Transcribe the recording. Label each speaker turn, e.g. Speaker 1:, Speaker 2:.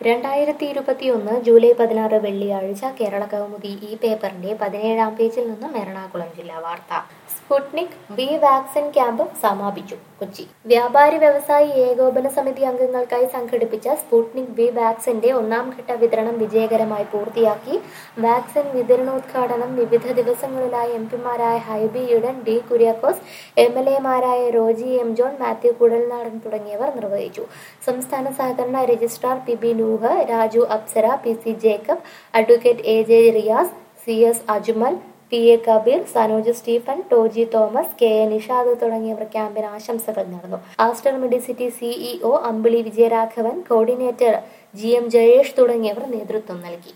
Speaker 1: രണ്ടായിരത്തി ഇരുപത്തിയൊന്ന് ജൂലൈ പതിനാറ് വെള്ളിയാഴ്ച കേരള കൗമുദി ഈ പേപ്പറിന്റെ പതിനേഴാം പേജിൽ നിന്നും എറണാകുളം ജില്ലാ വാർത്ത സ്പുട്നിക് ബി വാക്സിൻ ക്യാമ്പ് സമാപിച്ചു കൊച്ചി വ്യാപാരി വ്യവസായി ഏകോപന സമിതി അംഗങ്ങൾക്കായി സംഘടിപ്പിച്ച സ്പുട്നിക് ബി വാക്സിന്റെ ഒന്നാം ഘട്ട വിതരണം വിജയകരമായി പൂർത്തിയാക്കി വാക്സിൻ വിതരണോദ്ഘാടനം വിവിധ ദിവസങ്ങളിലായി എം പിമാരായ Hibi Eden D Kuriakose M L എമാരായ Roji M John Mathew Kuzhalnadan തുടങ്ങിയവർ നിർവഹിച്ചു സംസ്ഥാന സഹകരണ registrar P B Nooh Raju Apsara P C Jacob advocate A J Riyas C S Ajmal P A Kabeer Sanoj Stephen Toji Thomas K A Nishad തുടങ്ങിയവർ ക്യാമ്പിന് ആശംസകൾ നേർന്നു Aster Medcity CEO Ambili Vijayaraghavan coordinator G M Jayesh തുടങ്ങിയവർ നേതൃത്വം നൽകി